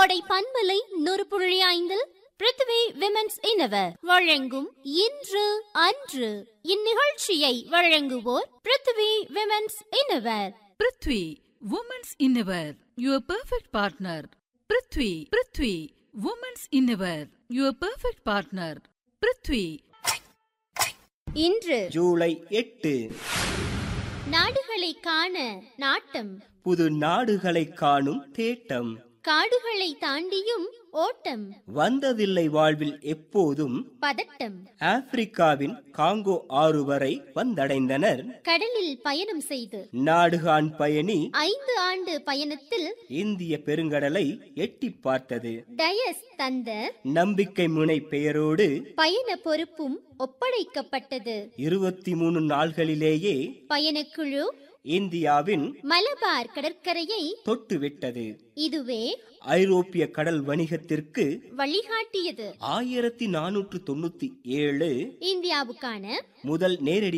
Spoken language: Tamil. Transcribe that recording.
கோடை பண்பலை நூறு புள்ளி ஐந்தில் பிருத்வி விமென்ஸ் இனவர் வழங்கும் இன்று அன்று இந்நிகழ்ச்சியை வழங்குவோர் Prithvi women's innerwear Prithvi women's innerwear your perfect partner Prithvi Prithvi women's innerwear your perfect partner Prithvi இன்று ஜூலை எட்டு நாடுகளை காண நாட்டம் புது நாடுகளை காணும் தேட்டம் காடுகளை தாண்டியும் ஓட்டம் வந்ததில்லை வாழ்வில் எப்போதும் பதட்டம் ஆப்பிரிக்காவின் காங்கோ ஆறு வரை வந்தடைந்தனர் கடலில் பயணம் செய்து நாடுகான் பயணி ஐந்து ஆண்டு பயணத்தில் இந்திய பெருங்கடலை எட்டி பார்த்தது டயஸ் தந்த நம்பிக்கை முனை பெயரோடு பயண பொறுப்பும் ஒப்படைக்கப்பட்டது இருபத்தி மூணு நாள்களிலேயே பயணக்குழு இந்தியாவின் மலபார் கடற்கரையை தொட்டுவிட்டது இதுவே ஐரோப்பிய கடல் வணிகத்திற்கு வழிகாட்டியது ஆயிரத்தி நானூற்று தொண்ணூத்தி ஏழு இந்தியாவுக்கான முதல் நேரடி